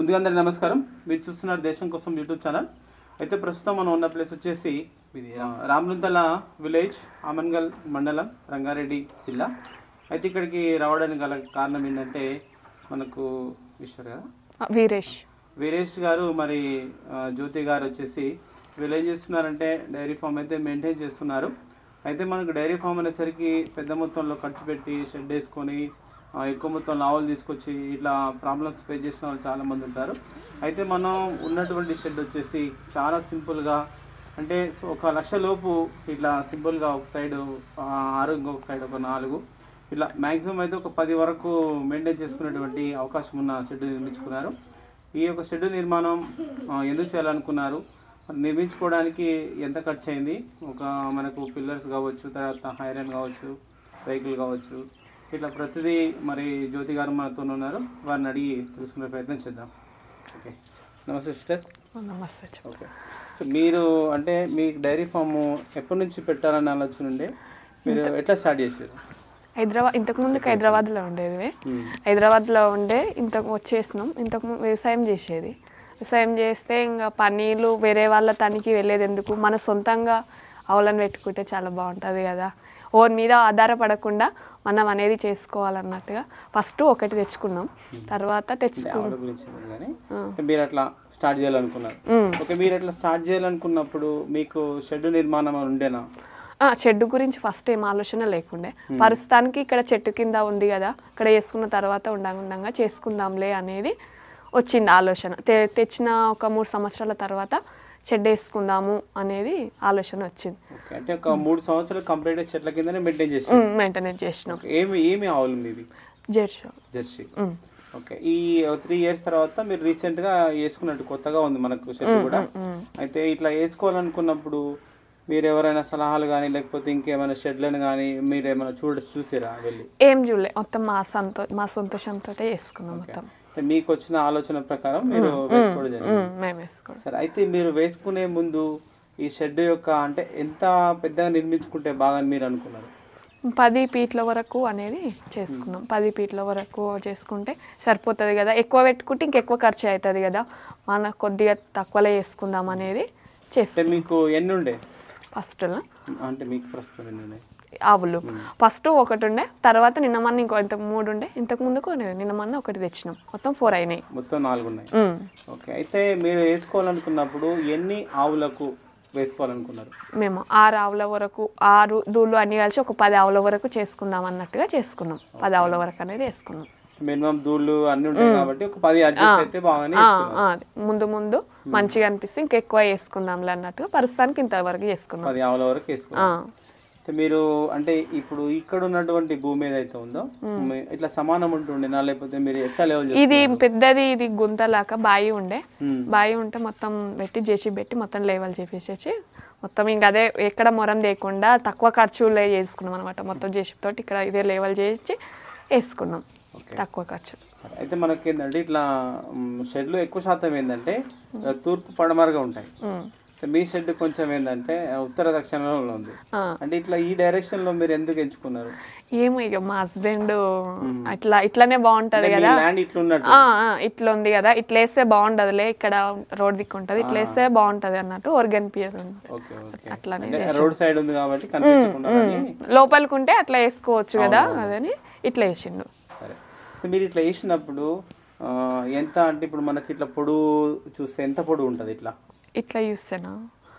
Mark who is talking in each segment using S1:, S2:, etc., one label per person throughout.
S1: ముందుగా అందరి నమస్కారం మీరు చూస్తున్నారు దేశం కోసం యూట్యూబ్ ఛానల్ అయితే ప్రస్తుతం మనం ఉన్న ప్లేస్ వచ్చేసి ఇది ఆ, రామలుంతల విలేజ్ ఆమన్గల్ మండలం రంగారెడ్డి జిల్లా అయితే ఇక్కడికి రావడానికి గల కారణం ఏంటంటే మనకు ఈశ్వర్ కదా
S2: వీరేష్
S1: వీరేష్ గారు మరి ఆ, జ్యోతి గారు వచ్చేసి వీళ్ళు ఏం చేస్తున్నారంటే డైరీ ఫామ్ అయితే మెయింటైన్ చేస్తున్నారు అయితే మనకు డైరీ ఫామ్ అనేసరికి పెద్ద మొత్తంలో ఖర్చు పెట్టి షెడ్ వేసుకొని ఆ, ఎక్కువ మొత్తంలో ఆవులు తీసుకొచ్చి ఇట్లా ప్రాబ్లమ్స్ ఫేస్ చేసిన వాళ్ళు చాలామంది ఉంటారు అయితే మనం ఉన్నటువంటి షెడ్ వచ్చేసి చాలా సింపుల్గా అంటే సో ఒక లక్ష లోపు ఇట్లా సింపుల్గా ఒక సైడ్ ఆరు ఇంకొక సైడ్ ఒక నాలుగు ఇట్లా మ్యాక్సిమం అయితే ఒక పది వరకు మెయింటైన్ చేసుకునేటువంటి అవకాశం ఉన్న షెడ్ నిర్మించుకున్నారు ఈ యొక్క షెడ్ నిర్మాణం ఆ, ఎందుకు చేయాలనుకున్నారు మరి నిర్మించుకోవడానికి ఎంత ఖర్చు అయింది ఒక మనకు పిల్లర్స్ కావచ్చు తర్వాత హైరన్ కావచ్చు వెహికల్ కావచ్చు ఇట్లా ప్రతిదీ మరి జ్యోతి గారు మనతో ఉన్నారు వారిని అడిగి తెలుసుకునే ప్రయత్నం చేద్దాం ఓకే నమస్తే సిస్టర్
S2: నమస్తే చెప్పు.
S1: ఓకే సో మీరు అంటే మీ డైరీ ఫామ్ ఎప్పటి నుంచి పెట్టాలని ఆలోచన ఉండే మీరు ఎట్లా స్టార్ట్ చేశారు
S2: హైదరాబాద్ ఇంతకు ముందుకు హైదరాబాద్లో ఉండేది హైదరాబాద్లో ఉండే ఇంతకు వచ్చేసినాం ఇంతకు ముందు వ్యవసాయం చేసేది వ్యవసాయం చేస్తే ఇంకా పనీలు వేరే వాళ్ళ తనికి వెళ్ళేది ఎందుకు మన సొంతంగా ఆవులను పెట్టుకుంటే చాలా బాగుంటుంది కదా ఓన్ మీద ఆధారపడకుండా మనం అనేది చేసుకోవాలన్నట్టుగా ఫస్ట్ ఒకటి తెచ్చుకున్నాం తర్వాత తెచ్చుకున్నాం
S1: ఆవిడ గురించి ఏమో కానీ అంటే మీరు అట్లా స్టార్ట్ చేయాలనుకున్నారు ఓకే మీరు అట్లా స్టార్ట్ చేయాలనుకున్నప్పుడు మీకు షెడ్ నిర్మాణం ఉండేనా
S2: ఆ, చెడ్డు గురించి ఫస్ట్ ఏం ఆలోచన లేకుండే ప్రస్తుతానికి ఇక్కడ చెట్టు కింద ఉంది కదా ఇక్కడ వేసుకున్న తర్వాత ఉండంగా ఉండంగా చేసుకుందాంలే అనేది వచ్చింది ఆలోచన తె తెచ్చిన ఒక మూడు సంవత్సరాల తర్వాత చెడ్డ వేసుకుందాము అనేది ఆలోచన వచ్చింది
S1: ఓకే అంటే ఒక మూడు సంవత్సరాలు కంప్లీట్ చెట్ల కిందనే మెయింటైన్ చేసి
S2: మెయింటెనెన్స్ చేసినాం
S1: ఓకే ఏమి ఏమి ఆవులు మీది
S2: జెర్సీ
S1: జెర్సీ ఓకే ఈ త్రీ ఇయర్స్ తర్వాత మీరు రీసెంట్ గా వేసుకున్నట్టు కొత్తగా ఉంది మనకు షెడ్ కూడా అయితే ఇట్లా వేసుకోవాలనుకున్నప్పుడు మీరు ఎవరైనా సలహాలు కానీ లేకపోతే ఇంకేమైనా షెడ్లను కానీ మీరు ఏమైనా చూడ చూసారా వెళ్ళి
S2: ఏం చూడలే మొత్తం మా సంతో మా సంతోషంతో వేసుకున్నాం మొత్తం
S1: అంటే మీకు వచ్చిన ఆలోచన ప్రకారం మీరు వేసుకోవడం జరిగింది
S2: ఉమ్, మేము వేసుకోవడం
S1: సరే అయితే మీరు వేసుకునే ముందు ఈ షెడ్ యొక్క అంటే ఎంత పెద్దగా నిర్మించుకుంటే బాగా అని మీరు అనుకున్నారు
S2: పది ఫీట్ల వరకు అనేది చేసుకున్నాం పది ఫీట్ల వరకు చేసుకుంటే సరిపోతుంది కదా ఎక్కువ పెట్టుకుంటే ఇంకెక్కువ ఖర్చు అవుతుంది కదా మన కొద్దిగా తక్కువలో చేసుకుందాం అనేది చేస్తాం
S1: అంటే మీకు ఎన్ని ఉండే
S2: ఫస్ట్లో
S1: అంటే మీకు ప్రస్తుతం ఎన్ని ఉన్నాయి
S2: ఆవులు ఫస్ట్ ఒకటి ఉండే తర్వాత నిన్న మొన్న ఇంకో ఇంతకు మూడు ఉండే ఇంతకు ముందుకు నిన్న మొన్న ఒకటి తెచ్చినాం మొత్తం ఫోర్ అయినాయి
S1: మొత్తం నాలుగు ఉన్నాయి
S2: ఉమ్.
S1: ఓకే అయితే మీరు వేసుకోవాలనుకున్నప్పుడు ఎన్ని ఆవులకు వేసుకోవాలనుకున్నారు
S2: మేము ఆరు ఆవుల వరకు ఆరు దూళ్ళు అన్ని కలిసి ఒక పది ఆవుల వరకు చేసుకుందాం అన్నట్టుగా చేసుకున్నాం పది ఆవుల వరకు అనేది వేసుకున్నాం
S1: మినిమం దూళ్ళు అన్ని ఉంటాయి కాబట్టి ఒక పది అడ్జస్ట్ అయితే బాగానే
S2: ఆ, ఆ, అదే. ముందు ముందు మంచిగా అనిపిస్తే ఇంకెక్కువ వేసుకుందాంలే అన్నట్టుగా ప్రస్తుతానికి ఇంతవరకు చేసుకున్నాం
S1: పది ఆవుల వరకు వేసుకున్నారు అయితే మీరు అంటే ఇప్పుడు ఇక్కడ ఉన్నటువంటి భూమి ఏదైతే ఉందో మీ- ఇట్లా సమానం ఉంటుండేనా లేకపోతే మీరు ఎట్లా లెవెల్
S2: ఇది పెద్దది ఇది గుంతలాక బావి ఉండే బావి ఉంటే మొత్తం పెట్టి జేసీ పెట్టి మొత్తం లేవల్ చేసేసి మొత్తం ఇంకా అదే ఎక్కడ మొరం లేకుండా తక్కువ ఖర్చులే చేసుకున్నాం అనమాట మొత్తం జేసీ తోటి ఇక్కడ ఇదే లేవల్ చేసి వేసుకున్నాం తక్కువ ఖర్చు
S1: సరే అయితే మనకి ఏంటంటే ఇట్లా మ్, షెడ్లు ఎక్కువ శాతం ఏంటంటే తూర్పు పడమరగా ఉంటాయి అయితే మీ షెడ్ కొంచెం ఏంటంటే ఉత్తర దక్షిణంలో ఉంది
S2: ఆ.
S1: అంటే ఇట్లా ఈ డైరెక్షన్ లో మీరు ఎందుకు ఎంచుకున్నారు
S2: ఏమో ఇక మా హస్బెండ్ అట్లా ఇట్లానే బాగుంటది
S1: మీ
S2: కదా
S1: ల్యాండ్ ఇట్లా ఉన్నట్టు
S2: ఆ, ఆ, ఇట్లా ఉంది కదా ఇట్లా వేస్తే బాగుంటదిలే ఇక్కడ రోడ్ దిక్కు ఉంటది ఇట్లా వేస్తే బాగుంటది అన్నట్టు ఓర్గన్ పియర్
S1: ఓకే ఓకే
S2: అట్లానే
S1: అంటే రోడ్ సైడ్ ఉంది కాబట్టి కనిపించకుండా అని
S2: లోపలికి ఉంటే అట్లా వేసుకోవచ్చు కదా అదని ఇట్లా వేసిండు
S1: సరే అయితే మీరు ఇట్లా వేసినప్పుడు ఆ, ఎంత అంటే ఇప్పుడు మనకి ఇట్లా పొడుగు చూస్తే ఎంత పొడుగు ఉంటుంది ఇట్లా
S2: ఇట్లా చూస్తేనా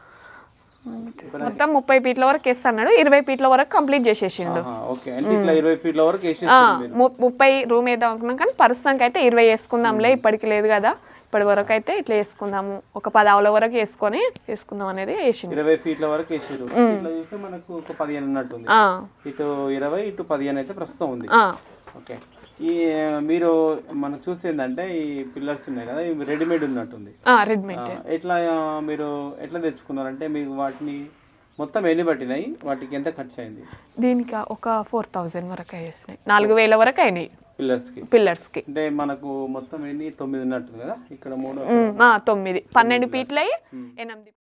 S2: మొత్తం ముప్పై ఫీట్ల వరకు వేస్తా అన్నాడు ఇరవై ఫీట్ల వరకు కంప్లీట్ చేసేసిండు
S1: ఆహా, ఓకే అంటే ఇట్లా ఇరవై ఫీట్ల వరకు
S2: ఆ,
S1: వేసేస్తుంది మీరు
S2: ము- ముప్పై రూమ్ వేద్దాం అనుకున్నాం కానీ ప్రస్తుతానికి అయితే ఇరవై వేసుకుందాంలే ఇప్పటికి లేదు కదా ఇప్పటి వరకు అయితే ఇట్లా వేసుకుందాము ఒక పది ఆవుల వరకు వేసుకొని వేసుకుందాం అనేది వేసిండు
S1: ఇరవై ఫీట్ల వరకు వేసారు ఇట్లా చూస్తే మనకు ఒక పదిహేను ఉన్నట్టు ఉంది
S2: ఆ,
S1: ఇటు ఇరవై ఇటు పదిహేను అయితే ప్రస్తుతం ఉంది
S2: ఆ,
S1: ఓకే ఈ మీరు మనం చూస్తే ఏంటంటే ఈ పిల్లర్స్ ఉన్నాయి కదా ఇవి రెడీమేడ్ ఉన్నట్టుంది
S2: ఆ, రెడీమేడ్
S1: ఆ, ఎట్లా ఆ, మీరు ఎట్లా తెచ్చుకున్నారంటే మీకు వాటిని మొత్తం ఎన్ని పట్టినాయి వాటికి ఎంత ఖర్చు అయింది
S2: దీనికి ఒక ఫోర్ థౌజండ్ వరకు వేసినాయి నాలుగు వేల వరకు అయినాయి
S1: పిల్లర్స్కి
S2: పిల్లర్స్కి
S1: అంటే మనకు మొత్తం ఎన్ని తొమ్మిది ఉన్నట్టుంది కదా ఇక్కడ మూడు
S2: ఉమ్, ఆ, తొమ్మిది పన్నెండు ఫీట్లు అయ్యి ఎనిమిది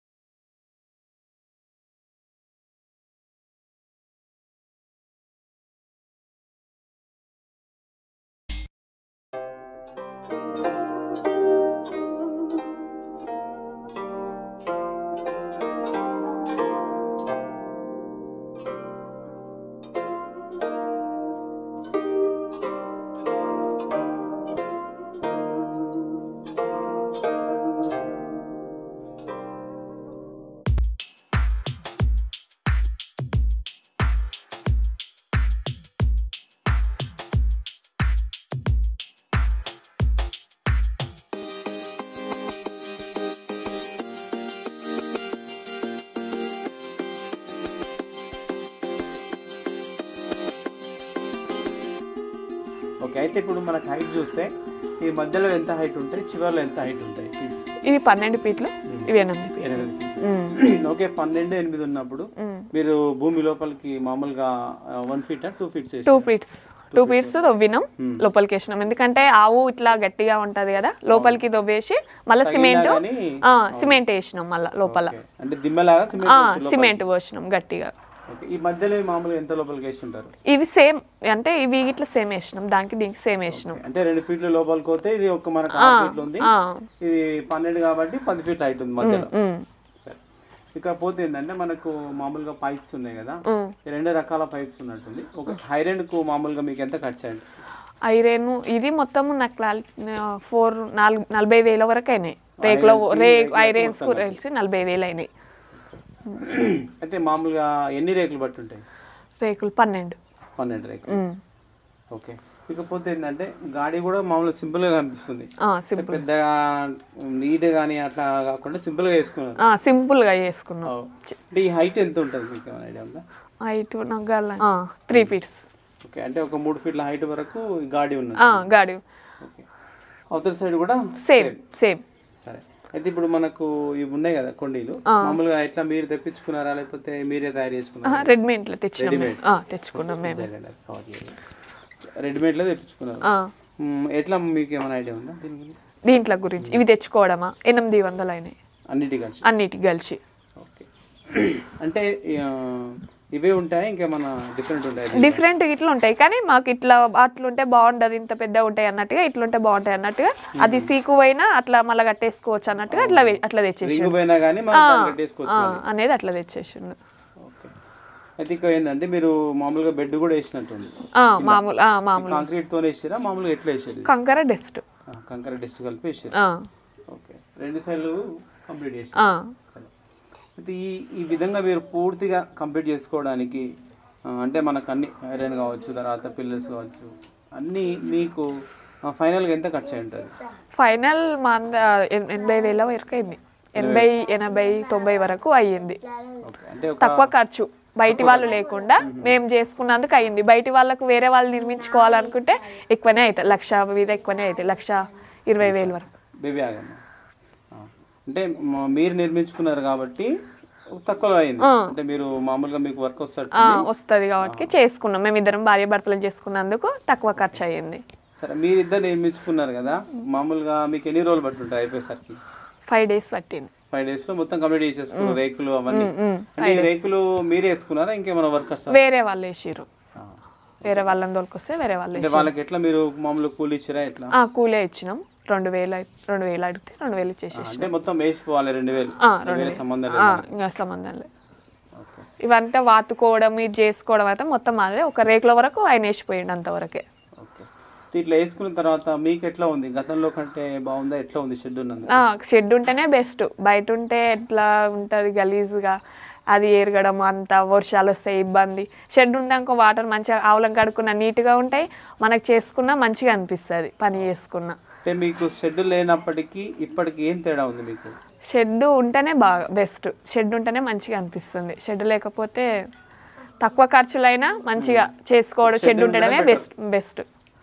S1: ఓకే అయితే ఇప్పుడు మనకు హైట్ చూస్తే ఈ మధ్యలో ఎంత హైట్ ఉంటాయి చివరిలో ఎంత హైట్ ఉంటాయి ఫీట్స్
S2: ఇవి పన్నెండు ఫీట్లు ఇవి ఎనిమిది ఫీట్లు
S1: ఎనిమిది feet.
S2: ఉమ్.
S1: ఓకే పన్నెండు ఎనిమిది ఉన్నప్పుడు
S2: మ్మ్.
S1: మీరు భూమి లోపలికి మామూలుగా one feet two feets
S2: two feets two feets దొవ్వినాం లోపలికి వేసినాం ఎందుకంటే ఆవు ఇట్లా గట్టిగా ఉంటది కదా లోపలికి దొవ్వేసి మళ్ళీ సిమెంట్
S1: కానీ
S2: సిమెంట్ వేసినాం మళ్ళీ లోపల
S1: అంటే దిమ్మలాగా
S2: ఆ,
S1: సిమెంట్
S2: సిమెంట్ పోసినాం గట్టిగా
S1: ఓకే ఈ మధ్యలో మామూలుగా ఎంత లోపలికి వేసి ఉంటారు
S2: ఇవి సేమ్ అంటే ఇవి ఇట్లా సేమ్ వేసినాం దానికి దీనికి సేమ్ వేసినాం
S1: అంటే రెండు ఫీట్ల లోపలికి పోతే ఇది ఒక మనకు ఆరు ఫీట్లు ఉంది
S2: ఆ,
S1: ఇది పన్నెండు కాబట్టి పది ఫీట్ హైట్ ఉంది మధ్యలో
S2: ఉమ్,
S1: సరే ఇక పోతే ఏంటంటే మనకు మామూలుగా పైప్స్ ఉన్నాయి కదా
S2: ఉమ్.
S1: ఈ రెండు రకాల పైప్స్ ఉన్నట్టుంది ఒక హైరెండ్ కు మామూలుగా మీకు ఎంత ఖర్చు అయ్యింది
S2: ఐరేను ఇది మొత్తం నాకు ఫోర్ నాలుగు నలభై వేల వరకు అయినాయి రేకులో రే ఐరేన్స్ కలిసి నలభై వేలు అయినాయి
S1: అయితే మామూలుగా ఎన్ని రేకులు బట్టి ఉంటాయి
S2: రేకులు పన్నెండు
S1: పన్నెండు రేకులు
S2: ఉమ్.
S1: ఓకే ఇకపోతే ఏంటంటే గాడి కూడా మామూలుగా simple గా కనిపిస్తుంది
S2: ఆ, సింపుల్
S1: పెద్దగా నీట్ కానీ అట్లా కాకుండా simple గా వేసుకున్నారు
S2: ఆ, సింపుల్గా చేసుకున్నాం
S1: ఓ. అంటే ఈ హైట్ ఎంత ఉంటుంది మీకు ఏమైనా ఐడియా ఉందా
S2: హైట్ నగ్గాల త్రీ ఫీట్స్
S1: ఓకే అంటే ఒక మూడు ఫీట్ల హైట్ వరకు ఈ గాడి ఉన్నది
S2: గాడి
S1: ఓకే అవతల సైడ్ కూడా
S2: సేమ్ సేమ్
S1: సరే అయితే ఇప్పుడు మనకు ఇవి ఉన్నాయి కదా కొండీలు మామూలుగా ఎట్లా మీరు తెప్పించుకున్నారా లేకపోతే మీరే తయారు చేసుకున్నారా
S2: రెడీమేడ్లో తెచ్చినాం మేము. ఆ, తెచ్చుకున్నాం మేము
S1: రెడీమేడ్లో తెప్పించుకున్నారు
S2: ఆ,
S1: మ్మ్, ఎట్లా మీకు ఏమైనా ఐడియా ఉందా దీని గురించి
S2: దీంట్లో గురించి ఇవి తెచ్చుకోవడమా ఎనిమిది వందలు అయినాయి
S1: అన్నిటి కలిసి
S2: అన్నిటికి కలిసి
S1: ఓకే అంటే ఆ, ఇవే ఉంటాయి ఇంకేమైనా డిఫరెంట్ ఉంటాయి
S2: డిఫరెంట్ ఇట్లా ఉంటాయి కానీ మాకు ఇట్లా అట్లుంటే బాగుండదు ఇంత పెద్దగా ఉంటాయి అన్నట్టుగా ఇట్లుంటే బాగుంటాయి అన్నట్టుగా అది సీకు పోయినా అట్లా మళ్ళీ కట్టేసుకోవచ్చు అన్నట్టుగా అట్లా వే- అట్లా తెచ్చేసి
S1: రింగ్ పోయినా కానీ మనం దాన్ని కట్టేసుకోవచ్చు
S2: అనేది అట్లా తెచ్చేసిండు
S1: ఓకే అయితే ఇక ఏంటంటే మీరు మామూలుగా బెడ్ కూడా వేసినట్టుంది
S2: ఆ, మామూలు ఆ, మామూలు
S1: కాంక్రీట్ తో వేసారా మామూలుగా ఎట్లా వేసారు
S2: కంకర డెస్ట్
S1: కంకర డిస్ట్ కలిపి వేసారు
S2: ఆ,
S1: ఓకే రెండు సైడ్లు కంప్లీట్ చేసి
S2: ఆ.
S1: అయితే ఈ ఈ విధంగా మీరు పూర్తిగా కంప్లీట్ చేసుకోవడానికి ఆ, అంటే మనకు అన్ని ఐరన్ కావచ్చు తర్వాత పిల్లర్స్ కావచ్చు అన్నీ మీకు ఫైనల్గా ఎంత ఖర్చు అయి ఉంటుంది
S2: ఫైనల్ మా అంద- ఎన్- ఎనభై వేల వరకు అయింది ఎనభై ఎనభై తొంభై వరకు అయ్యింది
S1: ఓకే అంటే ఒక
S2: తక్కువ ఖర్చు బయటి వాళ్ళు లేకుండా మేము చేసుకున్నందుకు అయ్యింది బయటి వాళ్ళకు వేరే వాళ్ళు నిర్మించుకోవాలనుకుంటే ఎక్కువనే అవుతాయి లక్ష మీద ఎక్కువనే అవుతాయి లక్ష ఇరవై వేలు వరకు
S1: బేబీ ఆగమ్మ ఆ, అంటే మ- మీరు నిర్మించుకున్నారు కాబట్టి తక్కువలో అయింది అంటే మీరు మామూలుగా మీకు వర్క్ వస్తారు
S2: వస్తుంది కాబట్టి చేసుకున్నాం మేము ఇద్దరం భార్య భర్తలు చేసుకున్నందుకు తక్కువ ఖర్చు అయ్యింది
S1: సరే మీరిద్దరు నిర్మించుకున్నారు కదా మామూలుగా మీకు ఎన్ని రోజులు పట్టుంటాయి అయిపోయేసరికి
S2: ఫైవ్ డేస్ పట్టింది
S1: ఫైవ్ డేస్ లో మొత్తం కంప్లీట్ చేసేసుకున్నారు రేకులు అవన్నీ అంటే ఈ రేకులు మీరే వేసుకున్నారా ఇంకేమైనా వర్కర్స్
S2: వేరే వాళ్ళు వేసిర్రు వేరే వాళ్ళని తోలుకొస్తే వేరే వాళ్ళు
S1: అంటే వాళ్ళకి ఎట్లా మీరు మామూలు కూలి ఇచ్చిరా ఎట్లా
S2: ఆ, కూలే ఇచ్చినాం రెండు వేలు అయి- రెండు వేలు అడిగితే రెండు వేలు ఇచ్చేసేసి
S1: అంటే మొత్తం వేసిపోవాలి రెండు వేలు
S2: ఆ,
S1: రెండు వేల సంబంధం
S2: ఆ,
S1: లేదు
S2: ఇంకా సంబంధం లేదు
S1: ఓకే
S2: ఇవంతా వాతుకోవడం ఇది చేసుకోవడం అయితే మొత్తం అదే ఒక రేకుల వరకు ఆయన వేసిపోయిండు అంతవరకే
S1: ఓకే ఇట్లా వేసుకున్న తర్వాత మీకు ఎట్లా ఉంది గతంలో కంటే బాగుందా ఎట్లా ఉంది షెడ్ ఉన్నది
S2: షెడ్ ఉంటేనే బెస్ట్ బయట ఉంటే ఎట్లా ఉంటుంది గలీజ్గా అది ఏరగడం అంత వర్షాలు వస్తాయి ఇబ్బంది షెడ్ ఉందాక వాటర్ మంచిగా ఆవులం కడుక్కున్న నీట్గా ఉంటాయి మనకు చేసుకున్నా మంచిగా అనిపిస్తుంది పని చేసుకున్నా
S1: అంటే మీకు షెడ్ లేనప్పటికీ ఇప్పటికి ఏం తేడా ఉంది మీకు
S2: షెడ్ ఉంటేనే బాగా బెస్ట్ షెడ్ ఉంటేనే మంచిగా అనిపిస్తుంది షెడ్ లేకపోతే తక్కువ ఖర్చులైనా మంచిగా చేసుకోవడం షెడ్ ఉండడమే బెస్ట్ బెస్ట్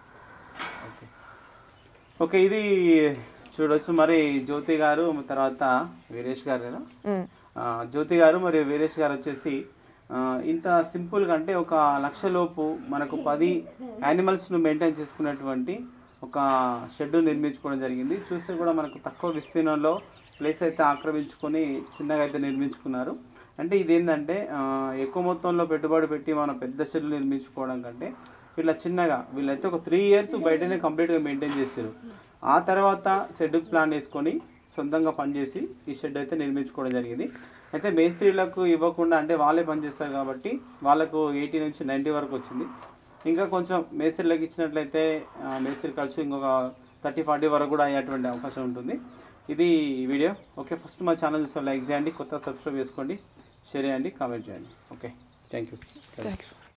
S1: ఓకే ఇది చూడొచ్చు మరి జ్యోతి గారు తర్వాత వీరేష్ గారు కదా ఆ, జ్యోతి గారు మరియు వీరేష్ గారు వచ్చేసి ఆ, ఇంత సింపుల్గా అంటే ఒక లక్ష లోపు మనకు పది యానిమల్స్ను మెయింటైన్ చేసుకున్నటువంటి ఒక షెడ్ నిర్మించుకోవడం జరిగింది చూస్తే కూడా మనకు తక్కువ విస్తీర్ణంలో ప్లేస్ అయితే ఆక్రమించుకొని చిన్నగా అయితే నిర్మించుకున్నారు అంటే ఇది ఏంటంటే ఆ, ఎక్కువ మొత్తంలో పెట్టుబడి పెట్టి మనం పెద్ద షెడ్లు నిర్మించుకోవడం కంటే వీళ్ళ చిన్నగా వీళ్ళైతే ఒక త్రీ ఇయర్స్ బయటనే కంప్లీట్గా మెయింటైన్ చేశారు ఆ తర్వాత షెడ్కి ప్లాన్ వేసుకొని సొంతంగా పనిచేసి ఈ షెడ్ అయితే నిర్మించుకోవడం జరిగింది అయితే మేస్త్రీలకు ఇవ్వకుండా అంటే వాళ్ళే పనిచేస్తారు కాబట్టి వాళ్ళకు ఎయిటీ నుంచి నైంటీ వరకు వచ్చింది ఇంకా కొంచెం మేస్త్రీలకు ఇచ్చినట్లయితే ఆ, మేస్త్రి ఖర్చు ఇంకొక థర్టీ ఫార్టీ వరకు కూడా అయ్యేటువంటి అవకాశం ఉంటుంది ఇది వీడియో ఓకే ఫస్ట్ మా ఛానల్ చూస్తే లైక్ చేయండి కొత్త సబ్స్క్రైబ్ చేసుకోండి షేర్ చేయండి కామెంట్ చేయండి okay thank you
S2: thank you